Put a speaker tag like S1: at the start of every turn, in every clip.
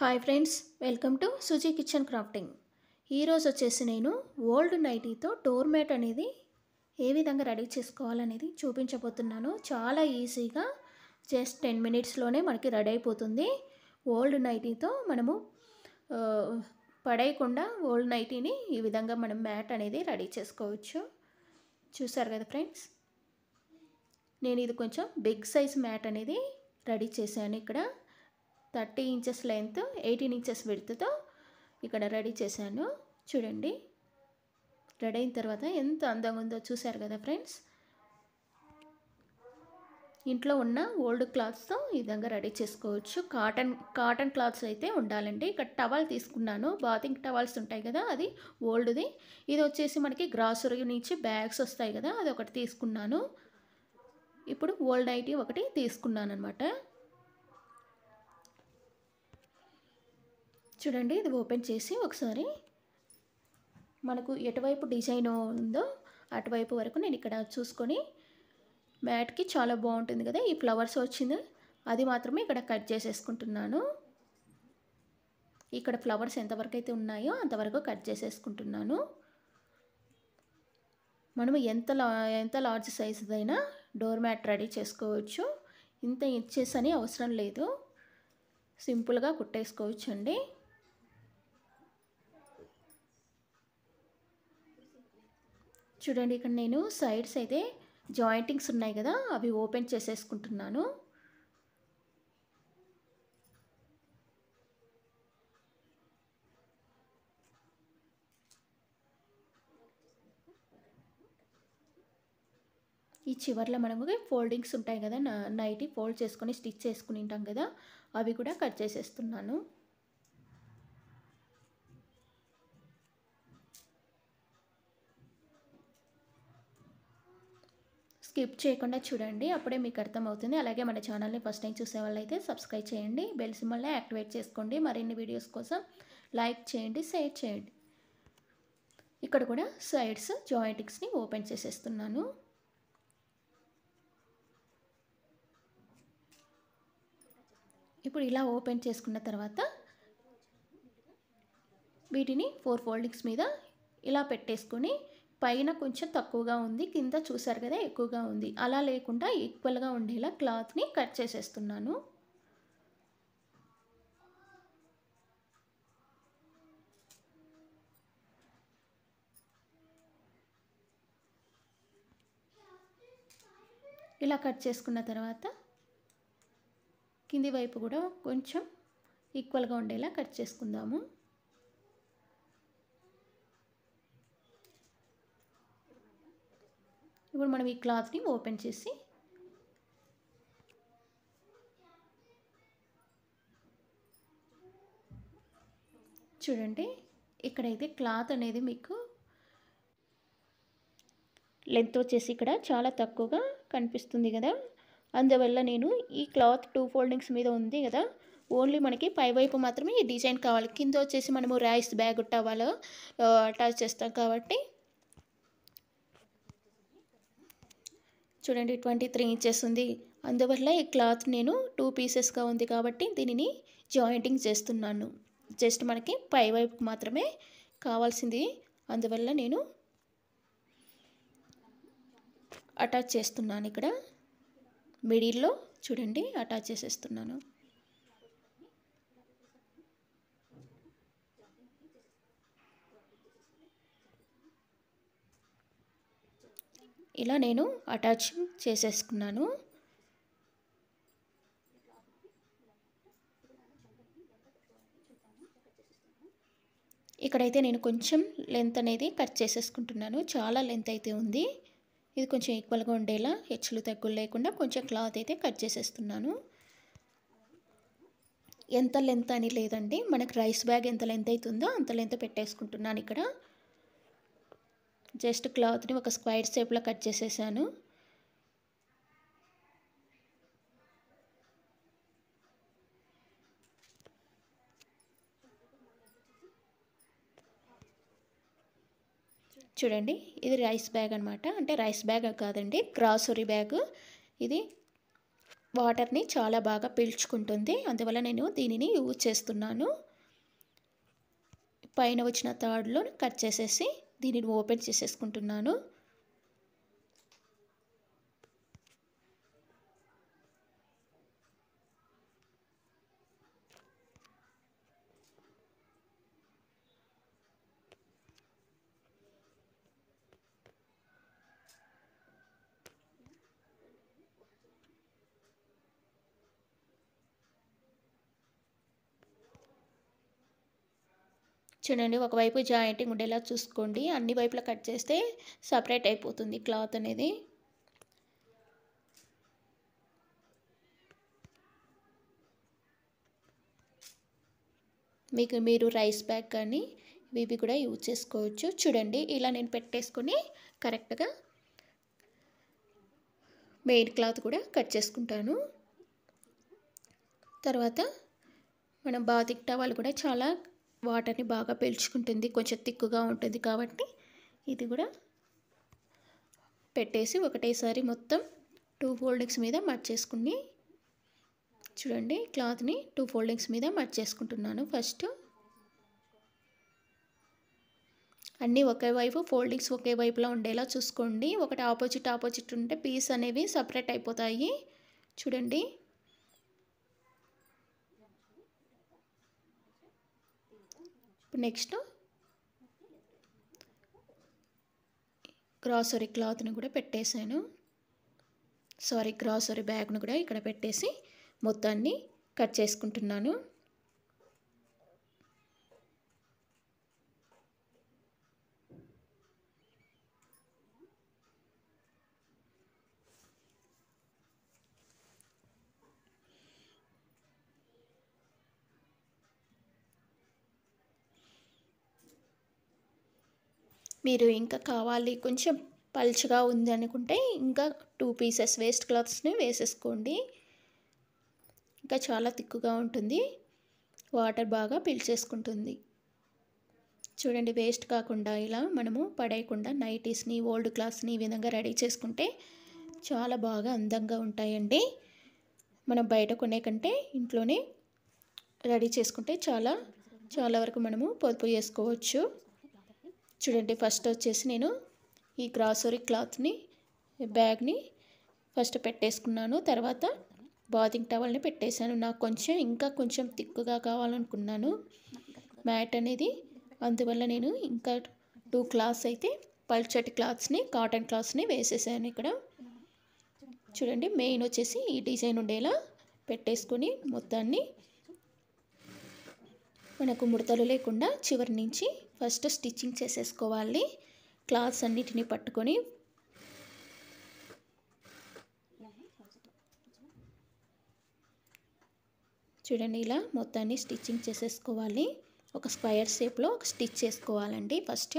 S1: hi friends welcome to Suji kitchen crafting ఈరోజు వచ్చేసి నేను ఓల్డ్ నైటీతో డోర్ మ్యాట్ అనేది ఏ విధంగా రెడీ చేసుకోవాలనేది చూపించబోతున్నాను చాలా ఈజీగా జస్ట్ టెన్ మినిట్స్లోనే మనకి రెడీ అయిపోతుంది ఓల్డ్ నైటీతో మనము ఆ, పడేయకుండా ఓల్డ్ నైటీని ఈ విధంగా మనం మ్యాట్ అనేది రెడీ చేసుకోవచ్చు చూసారు కదా ఫ్రెండ్స్ నేను ఇది కొంచెం బిగ్ సైజ్ మ్యాట్ అనేది రెడీ చేశాను ఇక్కడ thirty inches length eighteen inches విడ్త్తో ఇక్కడ రెడీ చేశాను చూడండి రెడీ అయిన తర్వాత ఎంత అందంగా ఉందో చూశారు కదా ఫ్రెండ్స్ ఇంట్లో ఉన్న ఓల్డ్ క్లాత్స్తో ఈ విధంగా రెడీ చేసుకోవచ్చు కాటన్ కాటన్ క్లాత్స్ అయితే ఉండాలండి ఇక్కడ టవల్ తీసుకున్నాను బాతింగ్ టవల్స్ ఉంటాయి కదా అది ఓల్డ్ది ఇది వచ్చేసి మనకి గ్రాసరీ నుంచి బ్యాగ్స్ వస్తాయి కదా అది ఒకటి తీసుకున్నాను ఇప్పుడు ఓల్డ్ ఐటీ ఒకటి తీసుకున్నాను అనమాట చూడండి ఇది ఓపెన్ చేసి ఒకసారి మనకు ఎటువైపు డిజైన్ ఉందో అటువైపు వరకు నేను ఇక్కడ చూసుకొని మ్యాట్కి చాలా బాగుంటుంది కదా ఈ ఫ్లవర్స్ వచ్చింది అది మాత్రమే ఇక్కడ కట్ చేసేసుకుంటున్నాను ఇక్కడ ఫ్లవర్స్ ఎంతవరకు అయితే ఉన్నాయో అంతవరకు కట్ చేసేసుకుంటున్నాను మనము ఎంత లా ఎంత లార్జ్ సైజుదైనా డోర్ మ్యాట్ రెడీ చేసుకోవచ్చు ఇంత ఇంచెస్ అని అవసరం లేదు సింపుల్గా కుట్టేసుకోవచ్చు అండి చూడండి ఇక్కడ నేను సైడ్స్ అయితే జాయింటింగ్స్ ఉన్నాయి కదా అవి ఓపెన్ చేసేసుకుంటున్నాను ఈ చివర్లో మనము ఫోల్డింగ్స్ ఉంటాయి కదా నైటీ ఫోల్డ్ చేసుకొని స్టిచ్ చేసుకుని ఉంటాం కదా అవి కూడా కట్ చేసేస్తున్నాను స్కిప్ చేయకుండా చూడండి అప్పుడే మీకు అర్థమవుతుంది అలాగే మన ఛానల్ని ఫస్ట్ టైం చూసే వాళ్ళైతే సబ్స్క్రైబ్ చేయండి బెల్ సింబల్ని యాక్టివేట్ చేసుకోండి మరిన్ని వీడియోస్ కోసం లైక్ చేయండి షేర్ చేయండి ఇక్కడ కూడా సైడ్స్ జాయింటింగ్స్ని ఓపెన్ చేసేస్తున్నాను ఇప్పుడు ఇలా ఓపెన్ చేసుకున్న తర్వాత వీటిని ఫోర్ ఫోల్డింగ్స్ మీద ఇలా పెట్టేసుకొని పైన కొంచెం తక్కువగా ఉంది కింద చూసారు కదా ఎక్కువగా ఉంది అలా లేకుండా ఈక్వల్గా ఉండేలా క్లాత్ని కట్ చేసేస్తున్నాను ఇలా కట్ చేసుకున్న తర్వాత కింది వైపు కూడా కొంచెం ఈక్వల్గా ఉండేలా కట్ చేసుకుందాము ఇప్పుడు మనం ఈ క్లాత్ని ఓపెన్ చేసి చూడండి ఇక్కడైతే క్లాత్ అనేది మీకు లెంత్ వచ్చేసి ఇక్కడ చాలా తక్కువగా కనిపిస్తుంది కదా అందువల్ల నేను ఈ క్లాత్ టూ ఫోల్డింగ్స్ మీద ఉంది కదా ఓన్లీ మనకి పైవైపు మాత్రమే ఈ డిజైన్ కావాలి కింద వచ్చేసి మనము రైస్ బ్యాగ్ టవాలో అటాచ్ చేస్తాం కాబట్టి చూడండి ట్వంటీ త్రీ ఇంచెస్ ఉంది అందువల్ల ఈ క్లాత్ నేను టూ పీసెస్గా ఉంది కాబట్టి దీనిని జాయింటింగ్ చేస్తున్నాను జస్ట్ మనకి పై వైపు మాత్రమే కావాల్సింది అందువల్ల నేను అటాచ్ చేస్తున్నాను ఇక్కడ మిడిల్లో చూడండి అటాచ్ చేసేస్తున్నాను ఇలా నేను అటాచ్ చేసేసుకున్నాను ఇక్కడైతే నేను కొంచెం లెంత్ అనేది కట్ చేసేసుకుంటున్నాను చాలా లెంత్ అయితే ఉంది ఇది కొంచెం ఈక్వల్గా ఉండేలా హెచ్చులు తగ్గులు లేకుండా కొంచెం క్లాత్ అయితే కట్ చేసేస్తున్నాను ఎంత లెంత్ అని లేదండి మనకు రైస్ బ్యాగ్ ఎంత లెంత్ అవుతుందో అంత లెంత్ పెట్టేసుకుంటున్నాను ఇక్కడ జస్ట్ క్లాత్ని ఒక స్క్వైర్ షేప్లో కట్ చేసేసాను చూడండి ఇది రైస్ బ్యాగ్ అనమాట అంటే రైస్ బ్యాగ్ కాదండి గ్రాసరీ బ్యాగ్ ఇది వాటర్ని చాలా బాగా పీల్చుకుంటుంది అందువల్ల నేను దీనిని యూజ్ చేస్తున్నాను పైన వచ్చిన తాడులో కట్ చేసేసి దీనిని ఓపెన్ చేసేసుకుంటున్నాను చూడండి ఒకవైపు జాయింటింగ్ ఉండేలా చూసుకోండి అన్ని వైపులా కట్ చేస్తే సపరేట్ అయిపోతుంది క్లాత్ అనేది మీకు మీరు రైస్ బ్యాగ్ కానీ ఇవి కూడా యూజ్ చేసుకోవచ్చు చూడండి ఇలా నేను పెట్టేసుకొని కరెక్ట్గా మెయిన్ క్లాత్ కూడా కట్ చేసుకుంటాను తర్వాత మనం బాతిక్ టవాల్ కూడా చాలా వాటర్ని బాగా పీల్చుకుంటుంది కొంచెం తిక్కుగా ఉంటుంది కాబట్టి ఇది కూడా పెట్టేసి ఒకటేసారి మొత్తం టూ ఫోల్డింగ్స్ మీద మట్ చేసుకుని చూడండి క్లాత్ని టూ ఫోల్డింగ్స్ మీద మట్ చేసుకుంటున్నాను ఫస్ట్ అన్నీ ఒకే వైపు ఫోల్డింగ్స్ ఒకే వైపులో ఉండేలా చూసుకోండి ఒకటి ఆపోజిట్ ఆపోజిట్ ఉంటే పీస్ అనేవి సపరేట్ అయిపోతాయి చూడండి ఇప్పుడు నెక్స్ట్ గ్రాసరీ క్లాత్ని కూడా పెట్టేశాను సారీ గ్రాసరీ బ్యాగ్ను కూడా ఇక్కడ పెట్టేసి మొత్తాన్ని కట్ చేసుకుంటున్నాను మీరు ఇంకా కావాలి కొంచెం పల్చగా ఉంది అనుకుంటే ఇంకా టూ పీసెస్ వేస్ట్ క్లాత్స్ని వేసేసుకోండి ఇంకా చాలా తిక్కుగా ఉంటుంది వాటర్ బాగా పీల్చేసుకుంటుంది చూడండి వేస్ట్ కాకుండా ఇలా మనము పడేయకుండా నైటీస్ని ఓల్డ్ క్లాత్స్ని ఈ విధంగా రెడీ చేసుకుంటే చాలా బాగా అందంగా ఉంటాయండి మనం బయట కొనే కంటే ఇంట్లోనే రెడీ చేసుకుంటే చాలా చాలా వరకు మనము పొదుపు చేసుకోవచ్చు చూడండి ఫస్ట్ వచ్చేసి నేను ఈ గ్రాసరీ క్లాత్ని బ్యాగ్ని ఫస్ట్ పెట్టేసుకున్నాను తర్వాత బాతింగ్ టవల్ని పెట్టేశాను నాకు కొంచెం ఇంకా కొంచెం తిక్కుగా కావాలనుకున్నాను మ్యాట్ అనేది అందువల్ల నేను ఇంకా టూ క్లాత్స్ అయితే పల్చటి క్లాత్స్ని కాటన్ క్లాత్స్ని వేసేసాను ఇక్కడ చూడండి మెయిన్ వచ్చేసి ఈ డిజైన్ ఉండేలా పెట్టేసుకొని మొత్తాన్ని మనకు ముడతలు లేకుండా చివరి నుంచి ఫస్ట్ స్టిచ్చింగ్ చేసేసుకోవాలి క్లాత్స్ అన్నిటిని పట్టుకొని చూడండి ఇలా మొత్తాన్ని స్టిచ్చింగ్ చేసేసుకోవాలి ఒక స్క్వయర్ షేప్లో ఒక స్టిచ్ చేసుకోవాలండి ఫస్ట్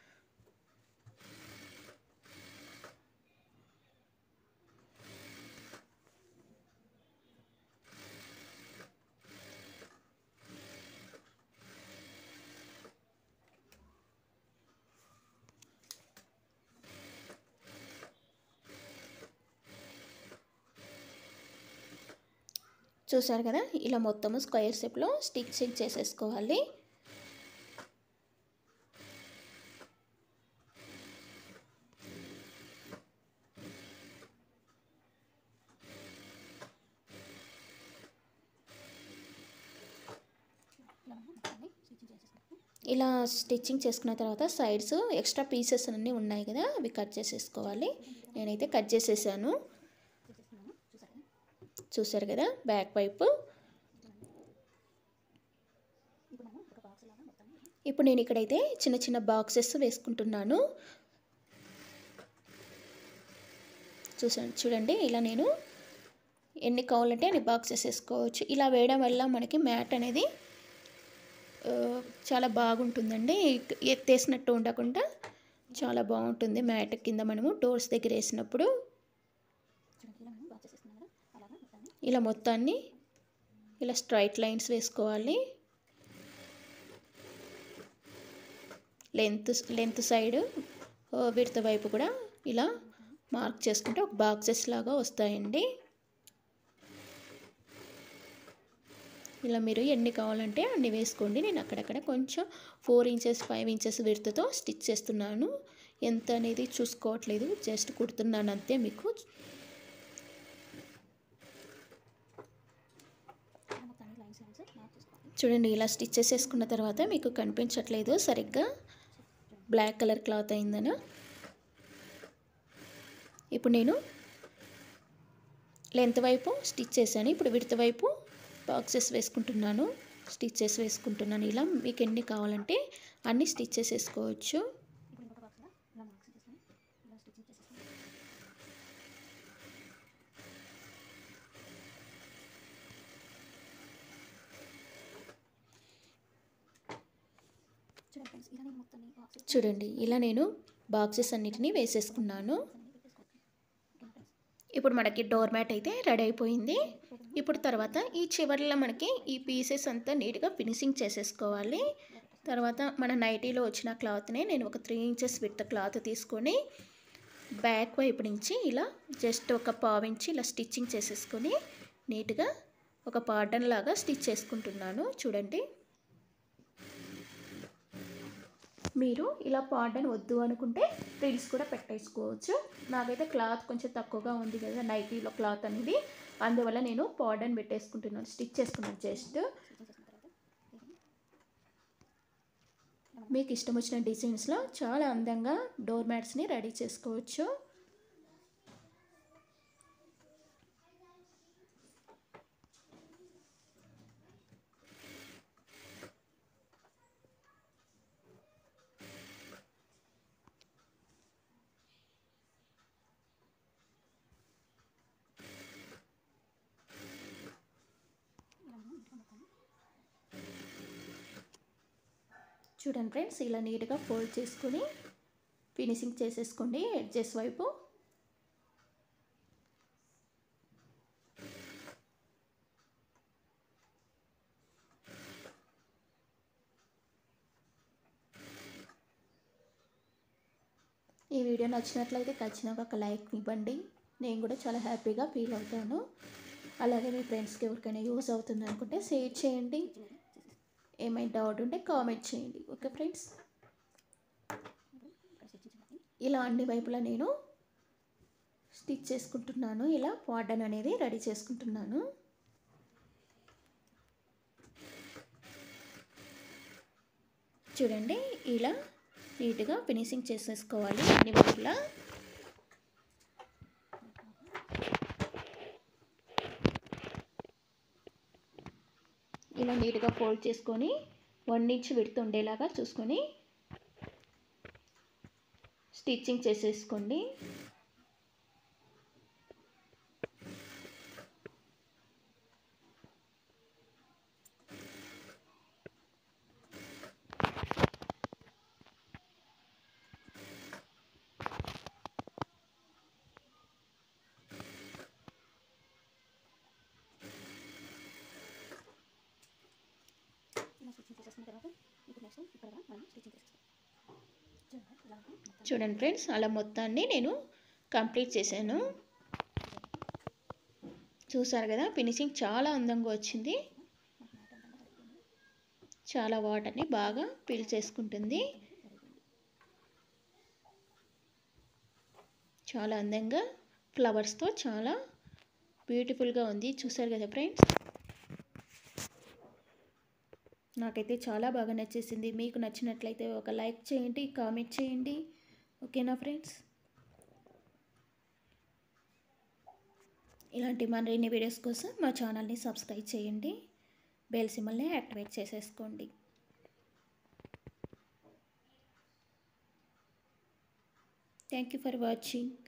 S1: చూసారు కదా ఇలా మొత్తము స్క్వేర్ షేప్లో స్టిచ్చింగ్ చేసేసుకోవాలి ఇలా స్టిచ్చింగ్ చేసుకున్న తర్వాత సైడ్స్ ఎక్స్ట్రా పీసెస్ అన్నీ ఉన్నాయి కదా అవి కట్ చేసేసుకోవాలి నేనైతే కట్ చేసేసాను చూసారు కదా బ్యాక్ వైపు ఇప్పుడు నేను ఇక్కడైతే చిన్న చిన్న బాక్సెస్ వేసుకుంటున్నాను చూసాను చూడండి ఇలా నేను ఎన్ని కావాలంటే అన్ని బాక్సెస్ వేసుకోవచ్చు ఇలా వేయడం వల్ల మనకి మ్యాట్ అనేది ఆ, చాలా బాగుంటుందండి ఎత్తేసినట్టు ఉండకుండా చాలా బాగుంటుంది మ్యాట్ కింద మనము డోర్స్ దగ్గర వేసినప్పుడు ఇలా మొత్తాన్ని ఇలా స్ట్రైట్ లైన్స్ వేసుకోవాలి లెంత్ లెంత్ సైడ్ విడత వైపు కూడా ఇలా మార్క్ చేసుకుంటే ఒక బాక్సెస్ లాగా వస్తాయండి ఇలా మీరు ఎన్ని కావాలంటే అన్ని వేసుకోండి నేను అక్కడక్కడ కొంచెం ఫోర్ ఇంచెస్ ఫైవ్ ఇంచెస్ విడుతుతో స్టిచ్ చేస్తున్నాను ఎంత అనేది చూసుకోవట్లేదు జస్ట్ కుడుతున్నాను అంతే మీకు చూడండి ఇలా స్టిచ్ చేసేసుకున్న తర్వాత మీకు కనిపించట్లేదు సరిగ్గా బ్లాక్ కలర్ క్లాత్ అయిందనా ఇప్పుడు నేను లెంత్ వైపు స్టిచ్ చేశాను ఇప్పుడు విడత వైపు బాక్సెస్ వేసుకుంటున్నాను స్టిచ్చెస్ వేసుకుంటున్నాను ఇలా మీకు ఎన్ని కావాలంటే అన్ని స్టిచ్చెస్ వేసుకోవచ్చు చూడండి ఇలా నేను బాక్సెస్ అన్నిటినీ వేసేసుకున్నాను ఇప్పుడు మనకి డోర్ మ్యాట్ అయితే రెడీ అయిపోయింది ఇప్పుడు తర్వాత ఈ చివరిలో మనకి ఈ పీసెస్ అంతా నీట్గా ఫినిషింగ్ చేసేసుకోవాలి తర్వాత మన నైటీలో వచ్చిన క్లాత్ని నేను ఒక త్రీ ఇంచెస్ విత్ క్లాత్ తీసుకొని బ్యాక్ వైపు నుంచి ఇలా జస్ట్ ఒక పావించి ఇలా స్టిచ్చింగ్ చేసేసుకొని నీట్గా ఒక పార్డన్ లాగా స్టిచ్ చేసుకుంటున్నాను చూడండి మీరు ఇలా పార్డన్ వద్దు అనుకుంటే ఫ్రిల్స్ కూడా పెట్టేసుకోవచ్చు నాకైతే క్లాత్ కొంచెం తక్కువగా ఉంది కదా నైటీలో క్లాత్ అనేది అందువల్ల నేను పార్డన్ పెట్టేసుకుంటున్నాను స్టిచ్ చేసుకున్నాను జస్ట్ మీకు ఇష్టం వచ్చిన డిజైన్స్లో చాలా అందంగా డోర్ మ్యాట్స్ని రెడీ చేసుకోవచ్చు చూడండి ఫ్రెండ్స్ ఇలా నీట్గా ఫోల్డ్ చేసుకుని ఫినిషింగ్ చేసేసుకోండి ఎడ్జెస్ వైపు ఈ వీడియో నచ్చినట్లయితే ఖచ్చితంగా ఒక లైక్ ఇవ్వండి నేను కూడా చాలా హ్యాపీగా ఫీల్ అవుతాను అలాగే మీ ఫ్రెండ్స్కి ఎవరికైనా యూస్ అవుతుంది అనుకుంటే షేర్ చేయండి ఏమైనా డౌట్ ఉంటే కామెంట్ చేయండి ఓకే ఫ్రెండ్స్ ఇలా అన్ని వైపులా నేను స్టిచ్ చేసుకుంటున్నాను ఇలా పార్డన్ అనేది రెడీ చేసుకుంటున్నాను చూడండి ఇలా నీట్గా ఫినిషింగ్ చేసేసుకోవాలి అన్ని వైపులా ఇలా నీట్గా ఫోల్డ్ చేసుకొని వన్ ఇంచ్ విడుతు ఉండేలాగా చూసుకొని స్టిచ్చింగ్ చేసేసుకోండి చూడండి ఫ్రెండ్స్ అలా మొత్తాన్ని నేను కంప్లీట్ చేశాను చూసారు కదా ఫినిషింగ్ చాలా అందంగా వచ్చింది చాలా వాటర్ని బాగా ఫిల్ చేసుకుంటుంది చాలా అందంగా ఫ్లవర్స్తో చాలా బ్యూటిఫుల్గా ఉంది చూసారు కదా ఫ్రెండ్స్ నాకైతే చాలా బాగా నచ్చేసింది మీకు నచ్చినట్లయితే ఒక లైక్ చేయండి కామెంట్ చేయండి ఓకేనా ఫ్రెండ్స్ ఇలాంటి మరిన్ని వీడియోస్ కోసం మా ఛానల్ని సబ్స్క్రైబ్ చేయండి బెల్ సిమ్మల్ని యాక్టివేట్ చేసేసుకోండి థ్యాంక్ యూ ఫర్ వాచింగ్